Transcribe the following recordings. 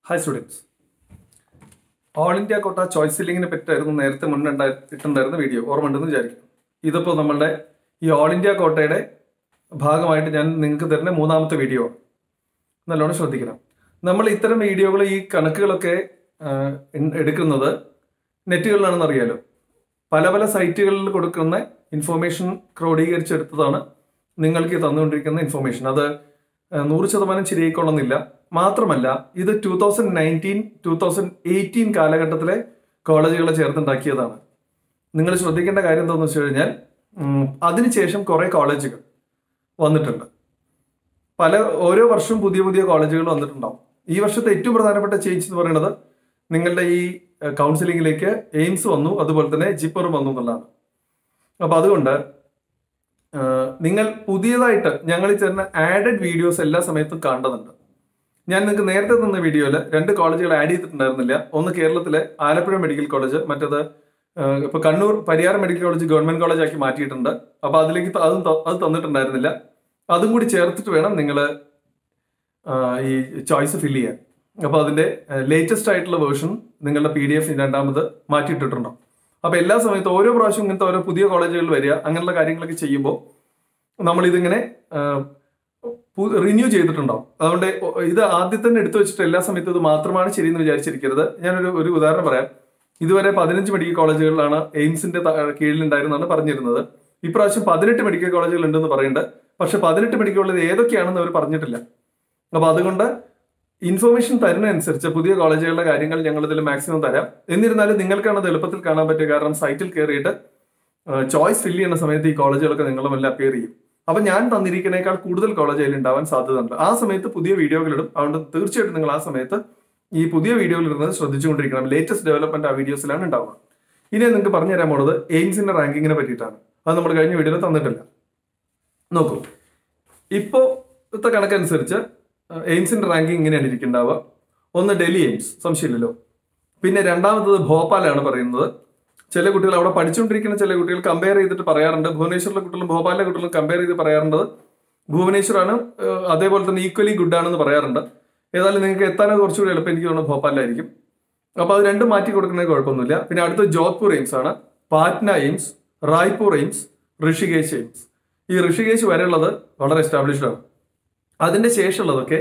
hi students all India quota choice ഫില്ലിങ്ങിനെ പറ്റിയായിരുന്നു നേരത്തെ മുന്നേ ഉണ്ടായി- ഇട്ടുണ്ടായിരുന്ന വീഡിയോ ഓർമ്മ ഉണ്ടെന്ന് വിചാരിക്കും ഇതിപ്പോൾ നമ്മളുടെ ഈ ഓൾ ഇന്ത്യ കോട്ടയുടെ ഭാഗമായിട്ട് ഞാൻ നിങ്ങൾക്ക് തരുന്ന മൂന്നാമത്തെ വീഡിയോ ആണ് നല്ലോണം ശ്രദ്ധിക്കണം നമ്മൾ ഇത്തരം വീഡിയോകൾ ഈ കണക്കുകളൊക്കെ ആ, ഇൻ- എടുക്കുന്നത് നെറ്റുകളിലാണെന്ന് അറിയാലോ പല പല സൈറ്റുകളിൽ കൊടുക്കുന്ന ഇൻഫോർമേഷൻ ക്രോഡീകരിച്ചെടുത്തതാണ് നിങ്ങൾക്ക് ഈ തന്നുകൊണ്ടിരിക്കുന്ന ഇൻഫോർമേഷൻ അത് ആ, നൂറ് ശതമാനം ശരിയായിക്കൊള്ളുന്നില്ല മാത്രമല്ല ഇത് two thousand nineteen two thousand eighteen കാലഘട്ടത്തിലെ കോളേജുകളെ ചേർത്തുണ്ടാക്കിയതാണ് നിങ്ങൾ ശ്രദ്ധിക്കേണ്ട കാര്യം എന്താണെന്ന് വെച്ച് കഴിഞ്ഞാൽ ഉം, അതിനുശേഷം കുറേ കോളേജുകൾ വന്നിട്ടുണ്ട് പല ഓരോ വർഷവും പുതിയ പുതിയ കോളേജുകൾ വന്നിട്ടുണ്ടാവും ഈ വർഷത്തെ ഏറ്റവും പ്രധാനപ്പെട്ട ചേഞ്ച് എന്ന് പറയുന്നത് നിങ്ങളുടെ ഈ കൗൺസിലിംഗിലേക്ക് എയിംസ് വന്നു അതുപോലെ തന്നെ ജിപ്പറും വന്നു എന്നുള്ളതാണ് അപ്പൊ അതുകൊണ്ട് ആ, നിങ്ങൾ പുതിയതായിട്ട് ഞങ്ങൾ ഈ തരുന്ന ആഡഡ് വീഡിയോസ് എല്ലാ സമയത്തും കാണേണ്ടതുണ്ട് ഞാൻ നിങ്ങൾക്ക് നേരത്തെ തന്ന വീഡിയോയിൽ രണ്ട് കോളേജുകൾ ആഡ് ചെയ്തിട്ടുണ്ടായിരുന്നില്ല ഒന്ന് കേരളത്തിലെ ആലപ്പുഴ മെഡിക്കൽ കോളേജ് മറ്റേത് ആ, ഇപ്പൊ Kannur Pariyaram medical college government college ആക്കി മാറ്റിയിട്ടുണ്ട് അപ്പൊ അതിലേക്ക് ത- അതും ത- അത് തന്നിട്ടുണ്ടായിരുന്നില്ല അതും കൂടി ചേർത്തിട്ട് വേണം നിങ്ങൾ ഈ ചോയ്സ് ഫില്ല് ചെയ്യാൻ അപ്പൊ അതിന്റെ ലേറ്റസ്റ്റ് ആയിട്ടുള്ള വേർഷൻ നിങ്ങളുടെ പി ഡി എഫ് രണ്ടാമത് മാറ്റിയിട്ടിട്ടുണ്ടാവും അപ്പൊ എല്ലാ സമയത്തും ഓരോ പ്രാവശ്യം ഇങ്ങനത്തെ ഓരോ പുതിയ കോളേജുകൾ വരിക അങ്ങനെയുള്ള കാര്യങ്ങളൊക്കെ ചെയ്യുമ്പോൾ നമ്മൾ ഇതിങ്ങനെ റിന്യൂ ചെയ്തിട്ടുണ്ടാവും അതുകൊണ്ട് ഒ- ഇത് ആദ്യം തന്നെ എടുത്തു വെച്ചിട്ട് എല്ലാ സമയത്തും ഇത് മാത്രമാണ് ശരിയെന്ന് വിചാരിച്ചിരിക്കരുത് ഞാനൊരു ഒരു ഉദാഹരണം പറയാം ഇതുവരെ പതിനഞ്ച് മെഡിക്കൽ കോളേജുകളിലാണ് എയിംസിന്റെ ത- കീഴിലുണ്ടായിരുന്നാണ് പറഞ്ഞിരുന്നത് ഇപ്രാവശ്യം പതിനെട്ട് മെഡിക്കൽ കോളേജുകൾ ഉണ്ടെന്ന് പറയുന്നുണ്ട് പക്ഷെ പതിനെട്ട് മെഡിക്കൽ കോളേജ് ഏതൊക്കെയാണെന്ന് അവർ പറഞ്ഞിട്ടില്ല അപ്പൊ അതുകൊണ്ട് ഇൻഫർമേഷൻ തരുന്നതനുസരിച്ച് പുതിയ കോളേജുകളുടെ കാര്യങ്ങൾ ഞങ്ങൾ ഇതിൽ മാക്സിമം തരാം എന്നിരുന്നാലും നിങ്ങൾക്കാണ് അത് എളുപ്പത്തിൽ കാണാൻ പറ്റുക കാരണം സൈറ്റിൽ കയറിയിട്ട് ചോയ്സ് ഫില്ല് ചെയ്യുന്ന സമയത്ത് ഈ കോളേജുകളൊക്കെ നിങ്ങളുടെ മുന്നിൽ അപ്പിയർ ചെയ്യും അപ്പൊ ഞാൻ തന്നിരിക്കുന്നേക്കാൾ കൂടുതൽ കോളേജ് അതിൽ ഉണ്ടാവാൻ സാധ്യതയുണ്ട് ആ സമയത്ത് പുതിയ വീഡിയോകളിടും അതുകൊണ്ട് തീർച്ചയായിട്ടും നിങ്ങൾ ആ സമയത്ത് ഈ പുതിയ വീഡിയോയിൽ ഇരുന്നത് ശ്രദ്ധിച്ചുകൊണ്ടിരിക്കണം ലേറ്റസ്റ്റ് ഡെവലപ്മെന്റ് ആ വീഡിയോസിലാണ് ഉണ്ടാവുക ഇനി നിങ്ങൾക്ക് പറഞ്ഞു തരാൻ പോണത് എയിംസിന്റെ റാങ്കിങ്ങിനെ പറ്റിയിട്ടാണ് അത് നമ്മൾ കഴിഞ്ഞ വീഡിയോയിൽ തന്നിട്ടില്ല നോക്കൂ ഇപ്പോഴത്തെ കണക്കനുസരിച്ച് എയിംസിന്റെ റാങ്കിങ് ഇങ്ങനെയാണ് ഇരിക്കുന്നുണ്ടാവുക ഒന്ന് ഡൽഹി എയിംസ് സംശയമില്ലല്ലോ പിന്നെ രണ്ടാമത്തത് ഭോപ്പാലാണ് പറയുന്നത് ചില കുട്ടികൾ അവിടെ പഠിച്ചുകൊണ്ടിരിക്കുന്ന ചില കുട്ടികൾ കമ്പയർ ചെയ്തിട്ട് പറയാറുണ്ട് ഭുവനേശ്വറിലെ കുട്ടികളും ഭോപ്പാലിലെ കുട്ടികളും കമ്പയർ ചെയ്ത് പറയാറുണ്ട് ഭുവനേശ്വറാണ് ഏഹ്, അതേപോലെ തന്നെ ഈക്വലി ഗുഡ് ആണെന്ന് പറയാറുണ്ട് ഏതായാലും നിങ്ങൾക്ക് എത്താനോ കുറച്ചുകൂടി എളുപ്പം എനിക്ക് തോന്നുന്നു ഭോപ്പാലിലായിരിക്കും അപ്പൊ അത് രണ്ടും മാറ്റി കൊടുക്കുന്നത് കുഴപ്പമൊന്നുമില്ല പിന്നെ അടുത്ത ജോധ്പൂർ എയിംസ് ആണ് Patna AIIMS Raipur AIIMS Rishikesh AIIMS ഈ ഋഷികേശ് വരെയുള്ളത് വളരെ എസ്റ്റാബ്ലിഷ്ഡ് ആണ് അതിന്റെ ശേഷമുള്ളതൊക്കെ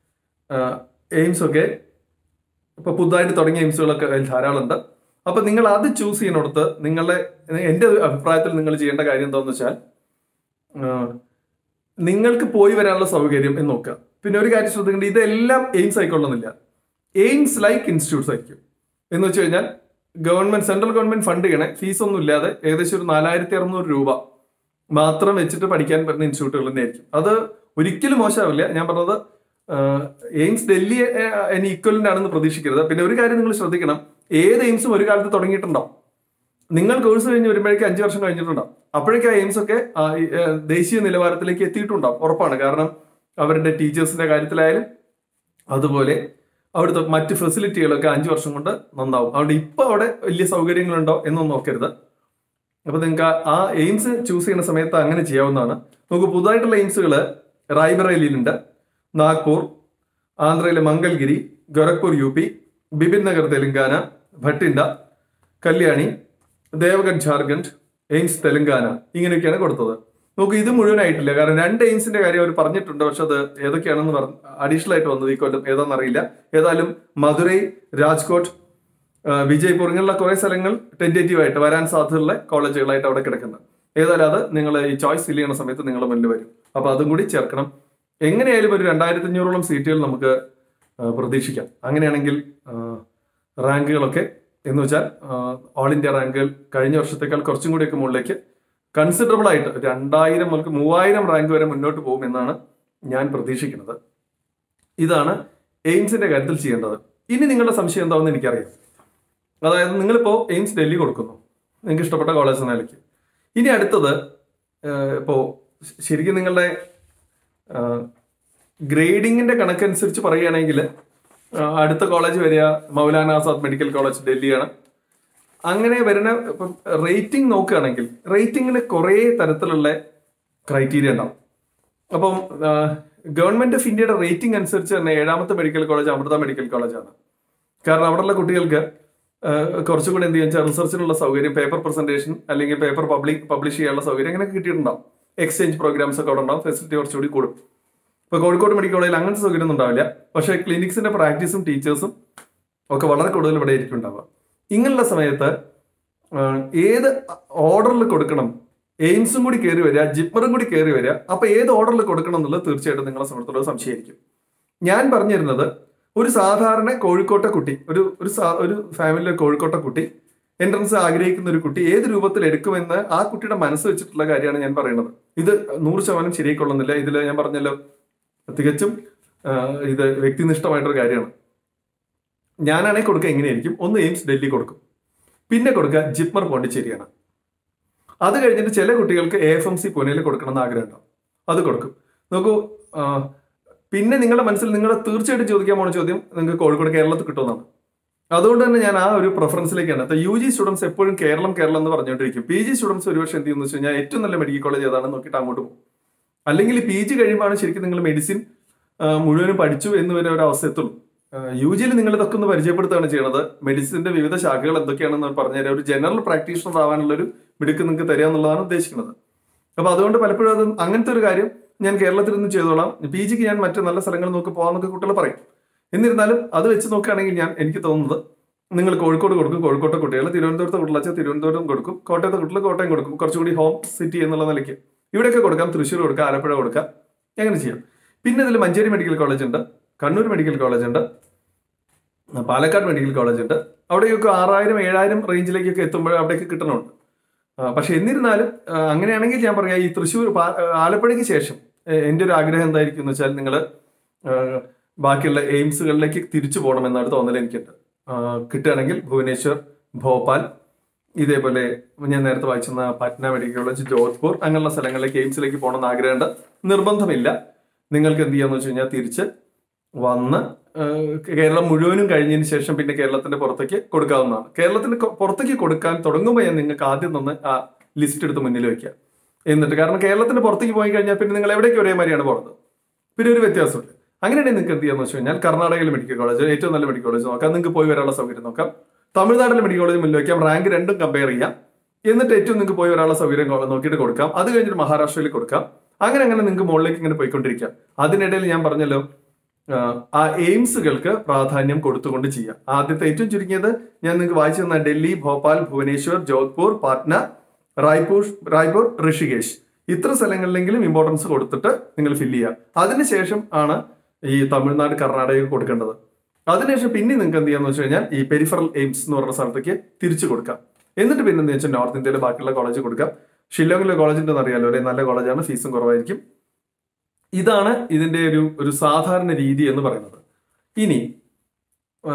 എയിംസ് ഒക്കെ ഇപ്പൊ പുതുതായിട്ട് തുടങ്ങിയ എയിംസുകളൊക്കെ അതിൽ ധാരാളം ഉണ്ട് അപ്പൊ നിങ്ങൾ അത് ചൂസ് ചെയ്യുന്നിടത്ത് നിങ്ങളുടെ എന്റെ ഒരു അഭിപ്രായത്തിൽ നിങ്ങൾ ചെയ്യേണ്ട കാര്യം എന്താണെന്ന് വെച്ചാൽ ആ, നിങ്ങൾക്ക് പോയി വരാനുള്ള സൗകര്യം എന്ന് നോക്കുക പിന്നെ ഒരു കാര്യം ശ്രദ്ധിക്കേണ്ടത് ഇതെല്ലാം എയിംസ് ആയിക്കൊള്ളുന്നില്ല എയിംസ് ലൈക്ക് ഇൻസ്റ്റിറ്റ്യൂട്ട്സ് ആയിരിക്കും എന്ന് വെച്ച് കഴിഞ്ഞാൽ ഗവൺമെന്റ് സെൻട്രൽ ഗവൺമെന്റ് ഫണ്ട് ചെയ്യണേ ഫീസ് ഒന്നും ഇല്ലാതെ ഏകദേശം ഒരു നാലായിരത്തി അറുന്നൂറ് രൂപ മാത്രം വെച്ചിട്ട് പഠിക്കാൻ പറ്റുന്ന ഇൻസ്റ്റിറ്റ്യൂട്ടുകൾ തന്നെയായിരിക്കും അത് ഒരിക്കലും മോശമാവില്ല ഞാൻ പറഞ്ഞത് ആഹ്, എയിംസ് ഡൽഹി എനി ഈക്വലന്റ് ആണെന്ന് പ്രതീക്ഷിക്കരുത് പിന്നെ ഒരു കാര്യം നിങ്ങൾ ശ്രദ്ധിക്കണം ഏത് എയിംസും ഒരു കാലത്ത് തുടങ്ങിയിട്ടുണ്ടാവും നിങ്ങൾ കോഴ്സ് കഴിഞ്ഞ് വരുമ്പോഴേക്കും അഞ്ച് വർഷം കഴിഞ്ഞിട്ടുണ്ടാവും അപ്പോഴേക്കും ആ എയിംസ് ഒക്കെ ആ, ഈ, ഏഹ്, ദേശീയ നിലവാരത്തിലേക്ക് എത്തിയിട്ടുണ്ടാവും ഉറപ്പാണ് കാരണം അവരുടെ ടീച്ചേഴ്സിന്റെ കാര്യത്തിലായാലും അതുപോലെ അവിടുത്തെ മറ്റ് ഫെസിലിറ്റികളൊക്കെ അഞ്ച് വർഷം കൊണ്ട് നന്നാവും അതുകൊണ്ട് ഇപ്പൊ അവിടെ വലിയ സൗകര്യങ്ങളുണ്ടോ എന്നൊന്നും നോക്കരുത് അപ്പൊ നിങ്ങൾക്ക് ആ- ആ എയിംസ് ചൂസ് ചെയ്യുന്ന സമയത്ത് അങ്ങനെ ചെയ്യാവുന്നതാണ് നമുക്ക് പുതുതായിട്ടുള്ള എയിംസുകൾ റായ്ബറേലിയിലുണ്ട് നാഗ്പൂർ ആന്ധ്രയിലെ Mangalagiri Gorakhpur U P Bibinagar Telangana Bathinda Kalyani ദേവഗഡ് ജാർഖണ്ഡ് എയിംസ് തെലങ്കാന ഇങ്ങനെയൊക്കെയാണ് കൊടുത്തത് നമുക്ക് ഇത് മുഴുവനായിട്ടില്ല കാരണം രണ്ട് എയിംസിന്റെ കാര്യം അവർ പറഞ്ഞിട്ടുണ്ട് പക്ഷെ അത് ഏതൊക്കെയാണെന്ന് പറഞ്ഞ് അഡീഷണൽ ആയിട്ട് വന്നത് ഈ കൊല്ലം ഏതാണെന്ന് അറിയില്ല ഏതായാലും മധുരൈ രാജ്കോട്ട് ആ, വിജയ്പൂർ ഇങ്ങനെയുള്ള കുറെ സ്ഥലങ്ങൾ ടെന്റേറ്റീവ് ആയിട്ട് വരാൻ സാധ്യതയുള്ള കോളേജുകളായിട്ട് അവിടെ കിടക്കുന്നത് ഏതായാലും അത് നിങ്ങൾ ഈ ചോയ്സ് ഫില്ല് ചെയ്യുന്ന സമയത്ത് നിങ്ങളുടെ മുന്നിൽ വരും അപ്പൊ അതും കൂടി ചേർക്കണം എങ്ങനെയായാലും ഒരു രണ്ടായിരത്തി അഞ്ഞൂറോളം സീറ്റുകൾ നമുക്ക് ആ, പ്രതീക്ഷിക്കാം അങ്ങനെയാണെങ്കിൽ ആ, റാങ്കുകളൊക്കെ എന്ന് വെച്ചാൽ ഓൾ ഇന്ത്യ റാങ്കുകൾ കഴിഞ്ഞ വർഷത്തേക്കാൾ കുറച്ചും കൂടിയൊക്കെ മുകളിലേക്ക് കൺസിഡറബിൾ ആയിട്ട് രണ്ടായിരം മുതൽ മൂവായിരം റാങ്ക് വരെ മുന്നോട്ട് പോകും എന്നാണ് ഞാൻ പ്രതീക്ഷിക്കുന്നത് ഇതാണ് എയിംസിന്റെ കാര്യത്തിൽ ചെയ്യേണ്ടത് ഇനി നിങ്ങളുടെ സംശയം എന്താണെന്ന് എനിക്കറിയാം അതായത് നിങ്ങളിപ്പോ എയിംസ് ഡൽഹി കൊടുക്കുന്നു നിങ്ങൾക്ക് ഇഷ്ടപ്പെട്ട കോളേജ് എന്ന നിലയ്ക്ക് ഇനി അടുത്തത് ഏഹ്, ഇപ്പോ ശരിക്കും നിങ്ങളുടെ ഗ്രേഡിങ്ങിന്റെ കണക്കനുസരിച്ച് പറയുകയാണെങ്കിൽ ആ, അടുത്ത കോളേജ് വരിക മൗലാന ആസാദ് മെഡിക്കൽ കോളേജ് ഡൽഹിയാണ് അങ്ങനെ വരുന്ന ഇപ്പം റേറ്റിംഗ് നോക്കുകയാണെങ്കിൽ റേറ്റിംഗിന് കുറേ തരത്തിലുള്ള ക്രൈറ്റീരിയ ഉണ്ടാവും അപ്പം ഗവൺമെന്റ് ഓഫ് ഇന്ത്യയുടെ റേറ്റിംഗ് അനുസരിച്ച് തന്നെ ഏഴാമത്തെ മെഡിക്കൽ കോളേജ് അമൃത മെഡിക്കൽ കോളേജാണ് കാരണം അവിടെയുള്ള കുട്ടികൾക്ക് ആ, കുറച്ചും കൂടി എന്ത് ചെയ്യാൻ റിസർച്ചിനുള്ള സൗകര്യം പേപ്പർ പ്രസന്റേഷൻ അല്ലെങ്കിൽ പേപ്പർ പബ്ലിക് പബ്ലിഷ് ചെയ്യാനുള്ള സൗകര്യം അങ്ങനെ കിട്ടിയിട്ടുണ്ടാവും എക്സ്ചേഞ്ച് പ്രോഗ്രാംസ് ഒക്കെ അവിടെ ഉണ്ടാവും ഫെസിലിറ്റി കുറച്ചുകൂടി കൂടും ഇപ്പൊ കോഴിക്കോട് മെഡിക്കൽ കോളേജിൽ അങ്ങനത്തെ സൗകര്യം ഒന്നും ഉണ്ടാവില്ല പക്ഷേ ക്ലിനിക്സിന്റെ പ്രാക്ടീസും ടീച്ചേഴ്സും ഒക്കെ വളരെ കൂടുതൽ ഇവിടെ ആയിരിക്കും ഉണ്ടാവുക ഇങ്ങനെയുള്ള സമയത്ത് ആ, ഏത് ഓർഡറിൽ കൊടുക്കണം എയിംസും കൂടി കയറി വരിക ജിപ്മറും കൂടി കയറി വരിക അപ്പൊ ഏത് ഓർഡറിൽ കൊടുക്കണം എന്നുള്ളത് തീർച്ചയായിട്ടും നിങ്ങളെ സംബന്ധിച്ചുള്ള സംശയമായിരിക്കും ഞാൻ പറഞ്ഞിരുന്നത് ഒരു സാധാരണ കോഴിക്കോട്ടെ കുട്ടി ഒരു ഒരു സാ- ഒരു ഫാമിലിയിലെ കോഴിക്കോട്ടെ കുട്ടി എൻട്രൻസ് ആഗ്രഹിക്കുന്ന ഒരു കുട്ടി ഏത് രൂപത്തിൽ എടുക്കുമെന്ന് ആ കുട്ടിയുടെ മനസ്സ് വെച്ചിട്ടുള്ള കാര്യമാണ് ഞാൻ പറയുന്നത് ഇത് നൂറ് ശതമാനം ശരിയായിക്കൊള്ളുന്നില്ല ഇതിൽ ഞാൻ പറഞ്ഞല്ലോ തികച്ചും ആ, ഇത് വ്യക്തിനിഷ്ഠമായിട്ടൊരു കാര്യമാണ് ഞാനാണെങ്കിൽ കൊടുക്കുക എങ്ങനെയായിരിക്കും ഒന്ന് എയിംസ് ഡൽഹി കൊടുക്കും പിന്നെ കൊടുക്കുക ജിപ്മർ പോണ്ടിച്ചേരിയാണ് അത് കഴിഞ്ഞിട്ട് ചില കുട്ടികൾക്ക് എ എഫ് എം സി പൂനെയിൽ കൊടുക്കണം എന്ന് ആഗ്രഹം ഉണ്ടാവും അത് കൊടുക്കും നോക്കൂ ആ, പിന്നെ നിങ്ങളുടെ മനസ്സിൽ നിങ്ങൾ തീർച്ചയായിട്ടും ചോദിക്കാൻ പോണ ചോദ്യം നിങ്ങൾക്ക് കോഴിക്കോട് കേരളത്തിൽ കിട്ടുമെന്നാണ് അതുകൊണ്ട് തന്നെ ഞാൻ ആ ഒരു പ്രിഫറൻസിലേക്കാണ് അപ്പോൾ യു ജി സ്റ്റുഡൻസ് എപ്പോഴും കേരളം കേരളം എന്ന് പറഞ്ഞുകൊണ്ടിരിക്കും പി ജി സ്റ്റുഡൻസ് ഒരുപക്ഷെ എന്ത് ചെയ്യുന്നു വെച്ച് കഴിഞ്ഞാൽ ഏറ്റവും നല്ല മെഡിക്കൽ കോളേജ് ഏതാണെന്ന് നോക്കിയിട്ട് അങ്ങോട്ട് പോകും അല്ലെങ്കിൽ പി ജി കഴിയുമ്പോഴാണ് ശരിക്കും നിങ്ങൾ മെഡിസിൻ മുഴുവനും പഠിച്ചു എന്ന് വരെ ഒരു അവസ്ഥ എത്തുള്ളൂ യു ജിയിൽ നിങ്ങൾ ഇതൊക്കെ ഒന്ന് പരിചയപ്പെടുത്തുകയാണ് ചെയ്യുന്നത് മെഡിസിന്റെ വിവിധ ശാഖകൾ എന്തൊക്കെയാണെന്ന് പറഞ്ഞുതരാം ഒരു ജനറൽ പ്രാക്ടീഷണർ ആവാനുള്ള ഒരു മിടുക്ക് നിങ്ങൾക്ക് തരിക എന്നുള്ളതാണ് ഉദ്ദേശിക്കുന്നത് അപ്പൊ അതുകൊണ്ട് പലപ്പോഴും അത് അങ്ങനത്തെ ഒരു കാര്യം ഞാൻ കേരളത്തിൽ നിന്ന് ചെയ്തോളാം പി ജിക്ക് ഞാൻ മറ്റു നല്ല സ്ഥലങ്ങൾ നോക്കി പോകാമെന്നൊക്കെ കുട്ടികൾ പറയും എന്നിരുന്നാലും അത് വെച്ച് നോക്കുകയാണെങ്കിൽ ഞാൻ എനിക്ക് തോന്നുന്നത് നിങ്ങൾ കോഴിക്കോട് കൊടുക്കും കോഴിക്കോട്ടെ കുട്ടികൾ തിരുവനന്തപുരത്തെ കുട്ടികളച്ച തിരുവനന്തപുരം കൊടുക്കും കോട്ടയത്തെ കുട്ടികൾ കോട്ടയം കൊടുക്കും കുറച്ചുകൂടി ഹോം സിറ്റി എന്നുള്ള നിലയ്ക്ക് ഇവിടെയൊക്കെ കൊടുക്കാം തൃശ്ശൂർ കൊടുക്കാം ആലപ്പുഴ കൊടുക്കാം അങ്ങനെ ചെയ്യാം പിന്നെ ഇതിൽ മഞ്ചേരി മെഡിക്കൽ കോളേജ് ഉണ്ട് കണ്ണൂർ മെഡിക്കൽ കോളേജ് ഉണ്ട് പാലക്കാട് മെഡിക്കൽ കോളേജ് ഉണ്ട് അവിടെയൊക്കെ ആറായിരം ഏഴായിരം റേഞ്ചിലേക്കൊക്കെ എത്തുമ്പോൾ അവിടേക്ക് കിട്ടണമുണ്ട് ആ, പക്ഷെ എന്നിരുന്നാലും ആ, അങ്ങനെയാണെങ്കിൽ ഞാൻ പറയാം ഈ തൃശ്ശൂർ പാ- ആലപ്പുഴയ്ക്ക് ശേഷം എ- എൻ്റെ ഒരു ആഗ്രഹം എന്തായിരിക്കും എന്ന് വെച്ചാൽ നിങ്ങൾ ബാക്കിയുള്ള എയിംസുകളിലേക്ക് തിരിച്ചു പോകണമെന്നാണ് തോന്നൽ എനിക്കുണ്ട് ആ, കിട്ടുകയാണെങ്കിൽ ഭുവനേശ്വർ ഭോപ്പാൽ ഇതേപോലെ ഞാൻ നേരത്തെ വായിച്ചിരുന്ന പറ്റ്ന മെഡിക്കൽ കോളേജ് ജോധ്പൂർ അങ്ങനെയുള്ള സ്ഥലങ്ങളിലേക്ക് എയിംസിലേക്ക് പോകണമെന്ന് ആഗ്രഹമുണ്ട് നിർബന്ധമില്ല നിങ്ങൾക്ക് എന്ത് ചെയ്യാന്ന് വെച്ച് കഴിഞ്ഞാൽ തിരിച്ച് വന്ന് ആ, കേരളം മുഴുവനും കഴിഞ്ഞതിന് ശേഷം പിന്നെ കേരളത്തിന്റെ പുറത്തേക്ക് കൊടുക്കാവുന്നതാണ് കേരളത്തിന്റെ കൊ- പുറത്തേക്ക് കൊടുക്കാൻ തുടങ്ങുമ്പോൾ ഞാൻ നിങ്ങൾക്ക് ആദ്യം തന്നെ ആ ലിസ്റ്റ് എടുത്ത് മുന്നിൽ വെക്കുക എന്നിട്ട് കാരണം കേരളത്തിന്റെ പുറത്തേക്ക് പോയി കഴിഞ്ഞാൽ പിന്നെ നിങ്ങൾ എവിടേക്ക് ഒരേ മാതിരിയാണ് പോകുന്നത് പിന്നെ ഒരു വ്യത്യാസമുണ്ട് അങ്ങനെയാണെങ്കിൽ നിങ്ങൾക്ക് എന്ത് ചെയ്യാന്ന് വെച്ച് കഴിഞ്ഞാൽ കർണാടകയിലെ മെഡിക്കൽ കോളേജ് ഏറ്റവും നല്ല മെഡിക്കൽ കോളേജ് നോക്കാം നിങ്ങൾക്ക് പോയി വരാനുള്ള സൗകര്യം നോക്കാം തമിഴ്നാട്ടിലെ മെഡിക്കൽ കോളേജ് മുന്നിൽ വെക്കാം റാങ്ക് രണ്ടും കമ്പയർ ചെയ്യാം എന്നിട്ട് ഏറ്റവും നിങ്ങൾക്ക് പോയി വരാനുള്ള സൗകര്യം കൊ- നോക്കിയിട്ട് കൊടുക്കാം അത് കഴിഞ്ഞിട്ട് മഹാരാഷ്ട്രയിൽ കൊടുക്കാം അങ്ങനെ അങ്ങനെ നിങ്ങൾക്ക് മുകളിലേക്ക് ഇങ്ങനെ പോയിക്കൊണ്ടിരിക്കാം അതിനിടയിൽ ഞാൻ പറഞ്ഞല്ലോ ആഹ് ആ എയിംസുകൾക്ക് പ്രാധാന്യം കൊടുത്തുകൊണ്ട് ചെയ്യാം ആദ്യത്തെ ഏറ്റവും ചുരുങ്ങിയത് ഞാൻ നിങ്ങൾക്ക് വായിച്ചു തന്ന ഡൽഹി ഭോപ്പാൽ ഭുവനേശ്വർ ജോധ്പൂർ പാറ്റ്ന റായ്പൂർ റായ്പൂർ ഋഷികേശ് ഇത്ര സ്ഥലങ്ങളിലെങ്കിലും ഇമ്പോർട്ടൻസ് കൊടുത്തിട്ട് നിങ്ങൾ ഫില്ല് ചെയ്യുക അതിനുശേഷം ആണ് ഈ തമിഴ്നാട് കർണാടക കൊടുക്കേണ്ടത് അതിനുശേഷം പിന്നെ നിങ്ങൾക്ക് എന്ത് ചെയ്യാന്ന് വെച്ച് കഴിഞ്ഞാൽ ഈ പെരിഫറൽ എയിംസ് എന്ന് പറഞ്ഞ സ്ഥലത്തേക്ക് തിരിച്ചു കൊടുക്കാം എന്നിട്ട് പിന്നെ എന്താ വെച്ചാൽ നോർത്ത് ഇന്ത്യയിലെ ബാക്കിയുള്ള കോളേജ് കൊടുക്കാം ഷില്ലോങ്ങിലെ കോളേജ് ഉണ്ടെന്ന് അറിയാലോ അല്ലെ നല്ല കോളേജാണ് ഫീസും കുറവായിരിക്കും ഇതാണ് ഇതിന്റെ ഒരു ഒരു സാധാരണ രീതി എന്ന് പറയുന്നത് ഇനി ആ,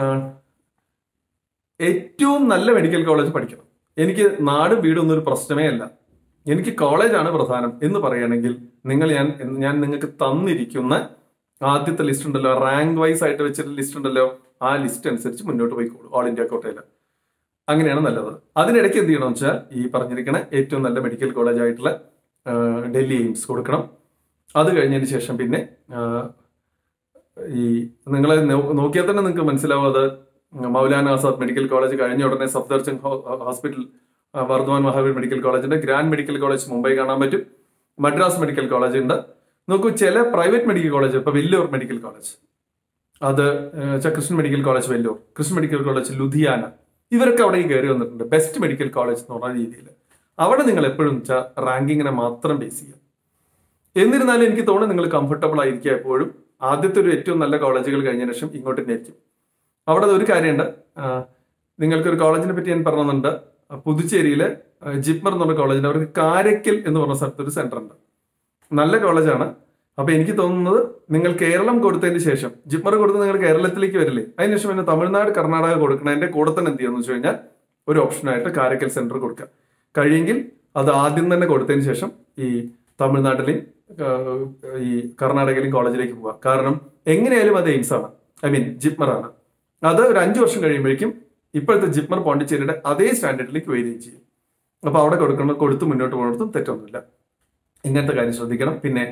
ഏറ്റവും നല്ല മെഡിക്കൽ കോളേജ് പഠിക്കണം എനിക്ക് നാടും വീടും ഒന്നും ഒരു പ്രശ്നമേ അല്ല എനിക്ക് കോളേജാണ് പ്രധാനം എന്ന് പറയുകയാണെങ്കിൽ നിങ്ങൾ ഞാൻ ഞാൻ നിങ്ങൾക്ക് തന്നിരിക്കുന്ന ആദ്യത്തെ ലിസ്റ്റ് ഉണ്ടല്ലോ റാങ്ക് വൈസ് ആയിട്ട് വെച്ചിട്ട് ലിസ്റ്റ് ഉണ്ടല്ലോ ആ ലിസ്റ്റ് അനുസരിച്ച് മുന്നോട്ട് പോയിക്കോളൂ ഓൾ ഇന്ത്യ കോട്ടയിൽ അങ്ങനെയാണ് നല്ലത് അതിനിടയ്ക്ക് എന്ത് ചെയ്യണമെന്ന് വെച്ചാൽ ഈ പറഞ്ഞിരിക്കുന്ന ഏറ്റവും നല്ല മെഡിക്കൽ കോളേജ് ആയിട്ടുള്ള ആ, ഡൽഹി എയിംസ് കൊടുക്കണം അത് കഴിഞ്ഞതിന് ശേഷം പിന്നെ ആ, ഈ നിങ്ങളെ നോ- നോക്കിയാൽ തന്നെ നിങ്ങൾക്ക് മനസ്സിലാവും അത് മൗലാന ആസാദ് മെഡിക്കൽ കോളേജ് കഴിഞ്ഞ ഉടനെ സഫ്ദർജംഗ് ഹോസ്പിറ്റൽ ആ, വർദ്ധമാൻ മഹാവീർ മെഡിക്കൽ കോളേജുണ്ട് ഗ്രാൻഡ് മെഡിക്കൽ കോളേജ് മുംബൈ കാണാൻ പറ്റും മദ്രാസ് മെഡിക്കൽ കോളേജ് ഉണ്ട് നോക്കൂ ചില പ്രൈവറ്റ് മെഡിക്കൽ കോളേജ് ഇപ്പൊ വെല്ലൂർ മെഡിക്കൽ കോളേജ് അത് ഏഹ്, ച- Christian medical college Vellore Christian medical college Ludhiana ഇവരൊക്കെ അവിടെ കയറി വന്നിട്ടുണ്ട് ബെസ്റ്റ് മെഡിക്കൽ കോളേജ് എന്ന് പറഞ്ഞ രീതിയിൽ അവിടെ നിങ്ങൾ എപ്പോഴും റാങ്കിങ്ങിനെ മാത്രം ബേസ് ചെയ്യുക എന്നിരുന്നാലും എനിക്ക് തോന്നുന്നു നിങ്ങൾ കംഫർട്ടബിൾ ആയിരിക്കുക എപ്പോഴും ആദ്യത്തെ ഒരു ഏറ്റവും നല്ല കോളേജുകൾ കഴിഞ്ഞ ശേഷം ഇങ്ങോട്ട് തന്നെ ആയിരിക്കും അവിടെ ഒരു കാര്യമുണ്ട് ആ, നിങ്ങൾക്കൊരു കോളേജിനെ പറ്റി ഞാൻ പറഞ്ഞുണ്ട് പുതുച്ചേരിയിലെ ആ, ജിപ്മർ എന്ന് പറഞ്ഞ കോളേജിൽ അവർക്ക് കാരക്കൽ എന്ന് പറഞ്ഞ സ്ഥലത്ത് ഒരു സെന്റർ ഉണ്ട് നല്ല കോളേജാണ് അപ്പൊ എനിക്ക് തോന്നുന്നത് നിങ്ങൾ കേരളം കൊടുത്തതിന് ശേഷം ജിപ്മർ കൊടുത്ത് നിങ്ങൾ കേരളത്തിലേക്ക് വരില്ലേ അതിനുശേഷം പിന്നെ തമിഴ്നാട് കർണാടക കൊടുക്കണതിന്റെ കൂടെ തന്നെ എന്ത് ചെയ്യാന്ന് വെച്ച് കഴിഞ്ഞാൽ ഒരു ഓപ്ഷനായിട്ട് കാരക്കൽ സെന്റർ കൊടുക്കുക കഴിയെങ്കിൽ അത് ആദ്യം തന്നെ കൊടുത്തതിന് ശേഷം ഈ തമിഴ്നാട്ടിലെയും ആ, ഈ കർണാടകയിലെയും കോളേജിലേക്ക് പോവുക കാരണം എങ്ങനെയായാലും അത് എയിംസ് ആണ് ഐ മീൻ ജിപ്മർ ആണ് അത് ഒരു അഞ്ചു വർഷം കഴിയുമ്പോഴേക്കും ഇപ്പോഴത്തെ ജിപ്മർ പോണ്ടിച്ചേരിയുടെ അതേ സ്റ്റാൻഡേർഡിലേക്ക് വരികയും ചെയ്യും അപ്പൊ അവിടെ കൊടുക്കണം കൊടുത്ത് മുന്നോട്ട് പോകുന്നിടത്തും തെറ്റൊന്നുമില്ല ഇങ്ങനത്തെ കാര്യം ശ്രദ്ധിക്കണം പിന്നെ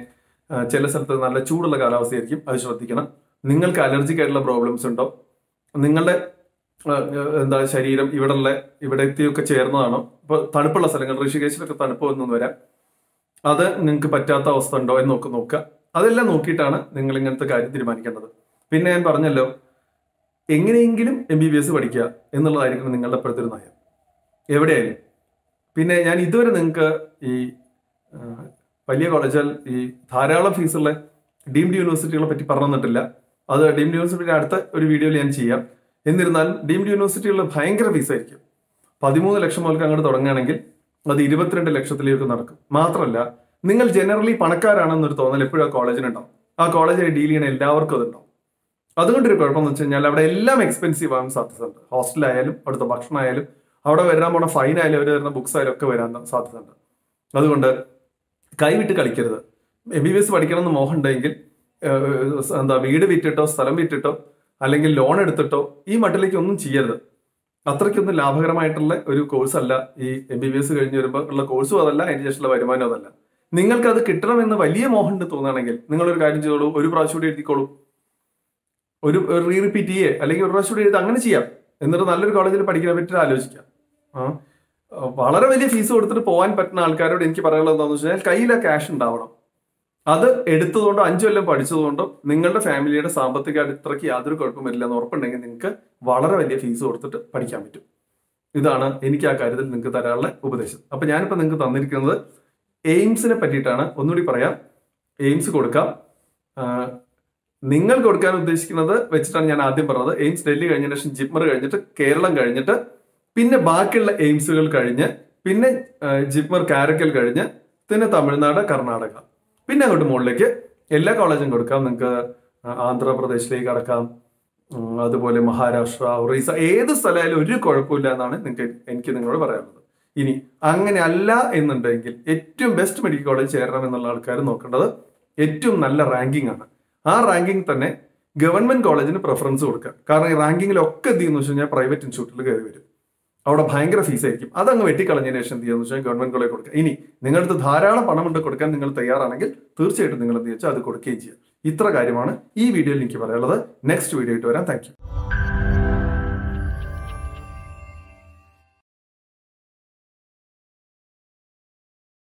ആ, ചില സ്ഥലത്ത് നല്ല ചൂടുള്ള കാലാവസ്ഥയായിരിക്കും അത് ശ്രദ്ധിക്കണം നിങ്ങൾക്ക് അലർജിക് ആയിട്ടുള്ള പ്രോബ്ലംസ് ഉണ്ടോ നിങ്ങളുടെ ആ, എന്താ ശരീരം ഇവിടെയുള്ള ഇവിടത്തെയൊക്കെ ചേർന്നതാണോ ഇപ്പൊ തണുപ്പുള്ള സ്ഥലങ്ങൾ ഋഷികേശിലൊക്കെ തണുപ്പ് വന്നു വരാം അത് നിങ്ങൾക്ക് പറ്റാത്ത അവസ്ഥ ഉണ്ടോ എന്ന് നോക്ക് നോക്കുക അതെല്ലാം നോക്കിയിട്ടാണ് നിങ്ങൾ ഇങ്ങനത്തെ കാര്യം തീരുമാനിക്കേണ്ടത് പിന്നെ ഞാൻ പറഞ്ഞല്ലോ എങ്ങനെയെങ്കിലും എം ബി ബി എസ് പഠിക്കുക എന്നുള്ളതായിരിക്കണം നിങ്ങളുടെ ഇപ്പോഴത്തെ ഒരു നയം എവിടെയായാലും പിന്നെ ഞാൻ ഇതുവരെ നിങ്ങൾക്ക് ഈ ആ, വലിയ കോളേജിൽ ഈ ധാരാളം ഫീസുള്ള ഡീംഡ് യൂണിവേഴ്സിറ്റികളെ പറ്റി പറഞ്ഞു തന്നിട്ടില്ല അത് ഡീംഡ് യൂണിവേഴ്സിറ്റിയുടെ അടുത്ത ഒരു വീഡിയോയിൽ ഞാൻ ചെയ്യാം എന്നിരുന്നാലും ഡീംഡ് യൂണിവേഴ്സിറ്റികളിൽ ഭയങ്കര ഫീസായിരിക്കും പതിമൂന്ന് ലക്ഷം മുതൽക്ക് അങ്ങോട്ട് തുടങ്ങുകയാണെങ്കിൽ അത് ഇരുപത്തിരണ്ട് ലക്ഷത്തിലേക്ക് നടക്കും മാത്രമല്ല നിങ്ങൾ ജനറലി പണക്കാരാണെന്നൊരു തോന്നൽ എപ്പോഴും ആ കോളേജിനുണ്ടാവും ആ കോളേജിൽ ഡീൽ ചെയ്യണ എല്ലാവർക്കും അതുണ്ടാവും അതുകൊണ്ടൊരു കുഴപ്പമെന്ന് വെച്ച് കഴിഞ്ഞാൽ അവിടെ എല്ലാം എക്സ്പെൻസീവ് ആവാൻ സാധ്യതയുണ്ട് ഹോസ്റ്റലായാലും അവിടുത്തെ ഭക്ഷണമായാലും അവിടെ വരാൻ പോണ ഫൈൻ ആയാലും അവർ വരുന്ന ബുക്സ് ആയാലും ഒക്കെ വരാൻ സാധ്യതയുണ്ട് അതുകൊണ്ട് കൈവിട്ട് കളിക്കരുത് എം ബി ബി എസ് പഠിക്കണം എന്ന് മോഹം ഉണ്ടെങ്കിൽ ഏഹ്, എന്താ വീട് വിറ്റിട്ടോ സ്ഥലം വിറ്റിട്ടോ അല്ലെങ്കിൽ ലോൺ എടുത്തിട്ടോ ഈ മട്ടിലേക്ക് ഒന്നും ചെയ്യരുത് അത്രയ്ക്കൊന്നും ലാഭകരമായിട്ടുള്ള ഒരു കോഴ്സ് അല്ല ഈ എം ബി ബി എസ് കഴിഞ്ഞ് വരുമ്പോൾ ഉള്ള കോഴ്സും അതല്ല അതിന് ശേഷമുള്ള വരുമാനം അതല്ല നിങ്ങൾക്ക് അത് കിട്ടണമെന്ന് വലിയ മോഹം ഉണ്ട് തോന്നുകയാണെങ്കിൽ നിങ്ങളൊരു കാര്യം ചെയ്തോളൂ ഒരു പ്രാവശ്യം കൂടി എഴുതിക്കോളൂ ഒരു റീ റിപ്പീറ്റ് ചെയ്യേ അല്ലെങ്കിൽ ഒരു പ്രാവശ്യം കൂടി എഴുതി അങ്ങനെ ചെയ്യാം എന്നിട്ട് നല്ലൊരു കോളേജിൽ പഠിക്കാൻ പറ്റി ആലോചിക്കാം ആ വളരെ വലിയ ഫീസ് കൊടുത്തിട്ട് പോകാൻ പറ്റുന്ന ആൾക്കാരോട് എനിക്ക് പറയാനുള്ളത് എന്താണെന്ന് വെച്ച് കഴിഞ്ഞാൽ കയ്യിലെ ക്യാഷ് ഉണ്ടാവണം അത് എടുത്തതുകൊണ്ടോ അഞ്ചു കൊല്ലം പഠിച്ചതുകൊണ്ടോ നിങ്ങളുടെ ഫാമിലിയുടെ സാമ്പത്തിക അടിത്തറയ്ക്ക് യാതൊരു കുഴപ്പം വരില്ല എന്ന് ഉറപ്പുണ്ടെങ്കിൽ നിങ്ങൾക്ക് വളരെ വലിയ ഫീസ് കൊടുത്തിട്ട് പഠിക്കാൻ പറ്റും ഇതാണ് എനിക്ക് ആ കാര്യത്തിൽ നിങ്ങൾക്ക് തരാനുള്ള ഉപദേശം അപ്പൊ ഞാനിപ്പോ നിങ്ങൾക്ക് തന്നിരിക്കുന്നത് എയിംസിനെ പറ്റിയിട്ടാണ് ഒന്നുകൂടി പറയാം എയിംസ് കൊടുക്കാം ആ, നിങ്ങൾ കൊടുക്കാൻ ഉദ്ദേശിക്കുന്നത് വെച്ചിട്ടാണ് ഞാൻ ആദ്യം പറഞ്ഞത് എയിംസ് ഡൽഹി കഴിഞ്ഞതിന് ശേഷം ജിപ്മർ കഴിഞ്ഞിട്ട് കേരളം കഴിഞ്ഞിട്ട് പിന്നെ ബാക്കിയുള്ള എയിംസുകൾ കഴിഞ്ഞ് പിന്നെ ആ, ജിപ്മർ കാരക്കൽ കഴിഞ്ഞ് പിന്നെ തമിഴ്നാട് കർണാടക പിന്നെ അങ്ങോട്ട് മുകളിലേക്ക് എല്ലാ കോളേജും കൊടുക്കാം നിങ്ങൾക്ക് ആന്ധ്രാപ്രദേശിലേക്ക് കടക്കാം ഉം, അതുപോലെ മഹാരാഷ്ട്ര ഒറീസ ഏത് സ്ഥലമായാലും ഒരു കുഴപ്പമില്ല എന്നാണ് നിങ്ങൾക്ക് എനിക്ക് നിങ്ങളോട് പറയാനുള്ളത് ഇനി അങ്ങനെ അല്ല എന്നുണ്ടെങ്കിൽ ഏറ്റവും ബെസ്റ്റ് മെഡിക്കൽ കോളേജ് ചേരണം എന്നുള്ള ആൾക്കാർ നോക്കേണ്ടത് ഏറ്റവും നല്ല റാങ്കിങ് ആണ് ആ റാങ്കിങ് തന്നെ ഗവൺമെന്റ് കോളേജിന് പ്രിഫറൻസ് കൊടുക്കുക കാരണം ഈ റാങ്കിങ്ങിലൊക്കെ എന്ത് ചെയ്യുന്നു വെച്ച് കഴിഞ്ഞാൽ പ്രൈവറ്റ് ഇൻസ്റ്റിറ്റ്യൂട്ടിൽ കയറി വരും അവിടെ ഭയങ്കര ഫീസ് ആയിരിക്കും അതങ്ങ് വെട്ടിക്കളഞ്ഞതിന് ശേഷം എന്ത് ചെയ്യുന്നു വെച്ചാൽ ഗവൺമെന്റ് കോളേജ് കൊടുക്കുക ഇനി നിങ്ങളുടെ ധാരാളം പണം കൊണ്ട് കൊടുക്കാൻ നിങ്ങൾ തയ്യാറാണെങ്കിൽ തീർച്ചയായിട്ടും നിങ്ങൾ എന്ത് വെച്ചാൽ അത് കൊടുക്കുകയും ചെയ്യുക ഇത്ര കാര്യമാണ് ഈ വീഡിയോയിൽ എനിക്ക് പറയാനുള്ളത് നെക്സ്റ്റ് വീഡിയോ ആയിട്ട് വരാം താങ്ക്